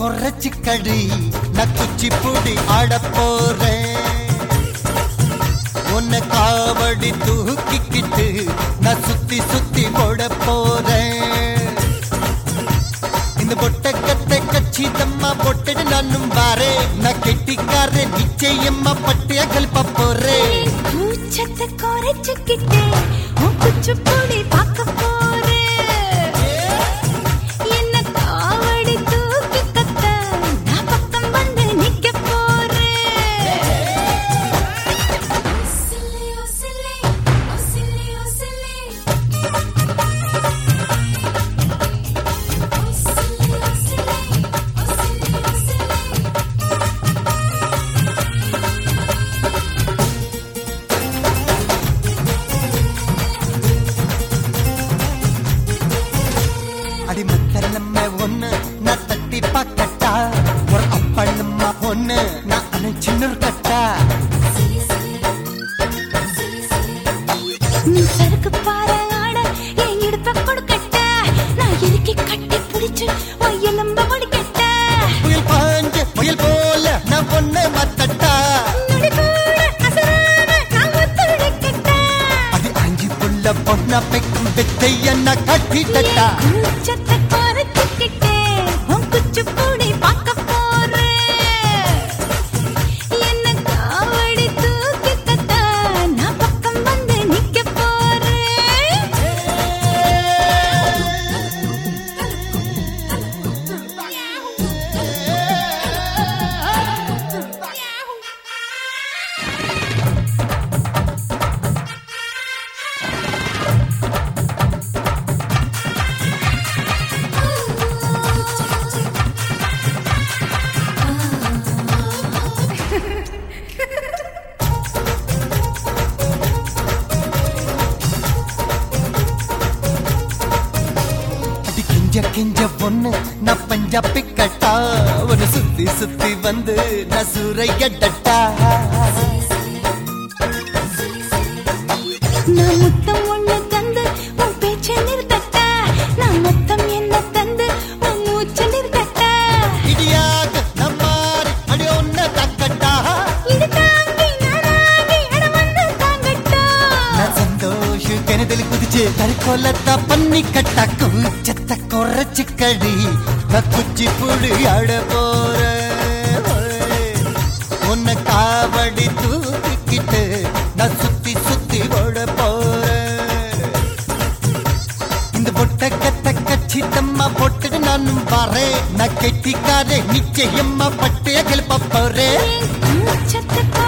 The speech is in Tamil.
குறைச்சு கடி நான் குச்சி பூடி ஆட போறேன் உன்னை காவடி தூக்கிக்கிட்டு நான் சுத்தி சுத்தி ஓட போறேன் இந்த பொட்டக்கத்தை கச்சிதம்மா பொட்டடு நானும் பாரே நான் கெட்டிக்கார நிச்சயம்மா பட்டிய கல்ப போறேன் கூச்சத்தை குறைச்சுக்கிட்டே உன் குச்சிப்புடி பார்க்க போறேன் என்ன காவடி தூக்கி கத்த நான் பக்கம் வந்து நிக்க போறேன் சில்லி ஓ சில்லி ஓ சில்லி ஓ சில்லி ஓ சில்லி ஓ சில்லி ஓ சில்லி ஓ சில்லி அடி மக்கள் நம்ம ஒண்ணு நான் தட்டி பார்க்கட்டா ஒரு அப்பா நம்ம ஒண்ணு நான் அணைச்சின்னு கட்டா நீ சறுக்கு பாறை ஆட என் இடுப்ப கொடுக்கட்ட நான் இறுக்கி கட்டி பிடிச்சு உன் எலும்ப ஒடிக்கட்ட புயல் பாஞ்ச புயல் போல நான் ஒண்ணு மத்தட்டா நொடி கூட அசராம நான் ஒத்துழைக்கட்ட அடி அஞ்சு புள்ள பொண்ணா பெக்கும் வித்தைய நான் கட்டிட்டட்டா கூச்சத்தை குறைச்சிக்கிட்டே உன் குச்சிப்புடி பார்க்க போறேன் என்ன காவடி தூக்கி கத்த நான் பக்கம் வந்து நிக்க போறேன் அடி கிஞ்ச கிஞ்ச பொண்ணு நான் பஞ்சாபி கட்டா ஒரு சுத்தி சுத்தி வந்து நான் சூறையட்டா நான் முத்தம் ஒண்ணு தந்து உன் பேச்சை நிறுத்தட்ட நான் மொத்தம் என்ன தந்து உன் மூச்சை நிறுத்தட்ட இடியாக நம்மாரி அடி ஒன்ன தக்கட்டா இது தாங்கி நானாகி அட வந்து தாங்கட்டா நான் சந்தோஷ கிணதில் குதிச்சு தற்கொலத்தா பண்ணி கட்டா கூச்சத்தை குறைச்சு கடி நான் குச்சி புடி ஆட போறேன் உன்னை காவடி தூக்கிக்கிட்டு நான் சுத்தி சுத்தி ஓட போறேன் இந்த பொட்டக்கத்தை கச்சிதம்மா பொட்டுட்டு நானும் வரேன் நான் கெட்டிக்காரே நிச்சயம்மா பட்டைய கிளப்ப போறேன் மூச்சத்தை